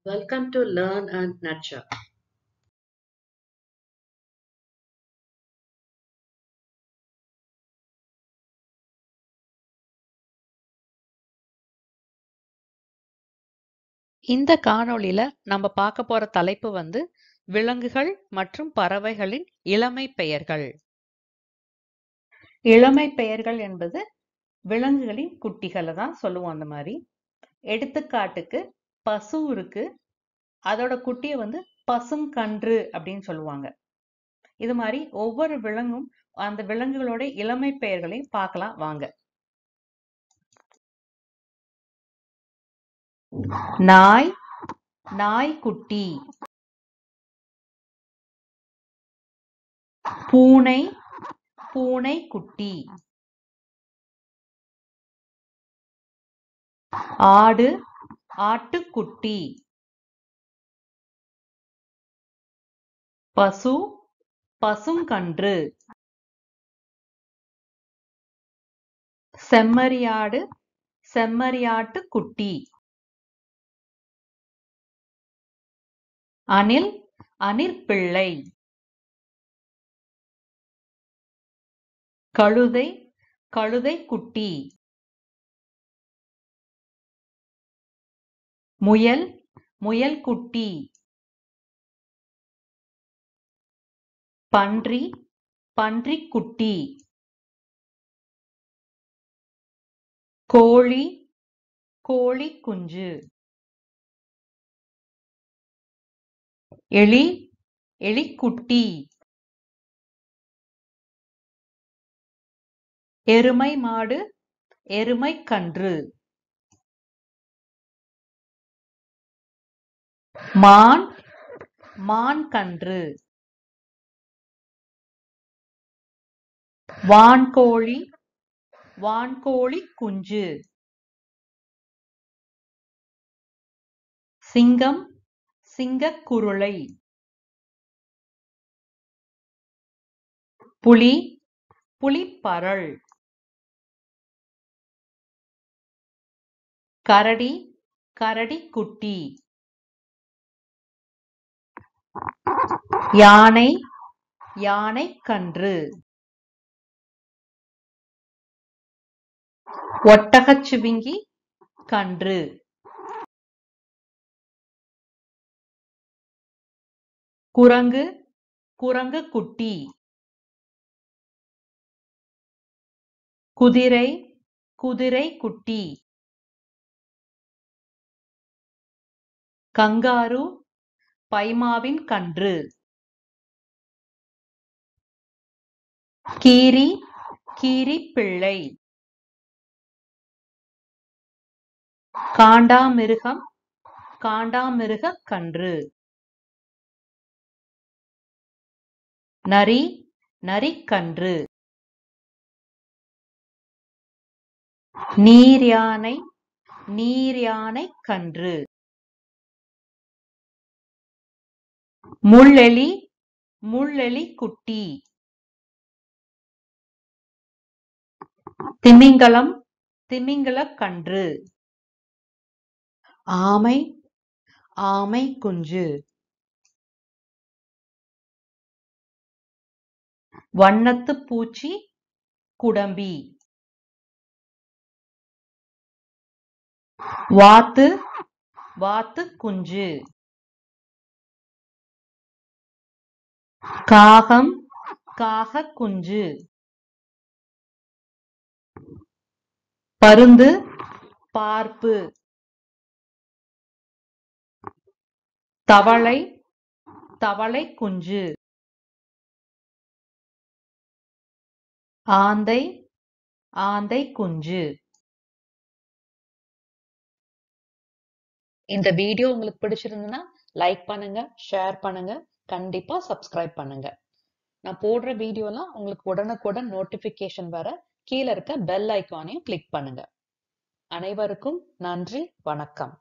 Welcome to Learn and Nurture. இந்த காணொளியில நம்ம பார்க்க போற தலைப்பு வந்து விலங்குகள் மற்றும் பறவைகளின் இளமை பெயர்கள் இளமை பெயர்கள் என்பது விலங்குகளின் குட்டிகளை தான் சொல்லுவோம் அந்த மாதிரி எடுத்துக்காட்டுக்கு பசு இருக்கு அதோட குட்டியை வந்து பசுங்கன்று அப்படின்னு சொல்லுவாங்க இது மாதிரி ஒவ்வொரு விலங்கும் அந்த விலங்குகளோட இளமை பெயர்களையும் பார்க்கலாம் வாங்க நாய் நாய்க்குட்டி பூனை பூனைக்குட்டி ஆடு ஆட்டுக்குட்டி பசு பசுங்கன்று செம்மறியாடு செம்மறியாட்டுக்குட்டி அணில் அணிற்பிள்ளை கழுதை கழுதை குட்டி முயல் முயல் குட்டி பன்றி பன்றிக் குட்டி கோழி கோழி குஞ்சு எலி எலிக்குட்டி எருமை மாடு எருமை கன்று மான் மான் கன்று வான்கோழி வான்கோழி குஞ்சு சிங்கம் சிங்கக்குருளை புலி புலிப்பரல் கரடி கரடிக்குட்டி யானை யானைக்கன்று ஒட்டகச்சிவிங்கி கன்று குரங்கு குரங்கு குட்டி குதிரை குதிரை குட்டி கங்காரு பைமாவின் கன்று கீரி கீரி பிள்ளை காண்டாமிருகம் காண்டாமிருக கன்று நரி நரிக்கன்று நீர்யானை நீர்யானை கன்று முள்ளெலி முள்ளெலி குட்டி திமிங்கலம் திமிங்கல கன்று ஆமை ஆமை குஞ்சு வண்ணத்து பூச்சி குடம்பி வாத்து வாத்து குஞ்சு காகம் காக குஞ்சு பருந்து பார்ப்பு தவளை தவளை குஞ்சு ஆந்தை ஆந்தை குஞ்சு இந்த வீடியோ உங்களுக்கு பிடிச்சிருந்ததுன்னா லைக் பண்ணுங்க ஷேர் பண்ணுங்க கண்டிப்பா சப்ஸ்கிரைப் பண்ணுங்க நான் போடுற வீடியோலாம் உங்களுக்கு உடனுக்குடன் நோட்டிபிகேஷன் வர கீழே இருக்க பெல் ஐக்கானையும் கிளிக் பண்ணுங்க அனைவருக்கும் நன்றி வணக்கம்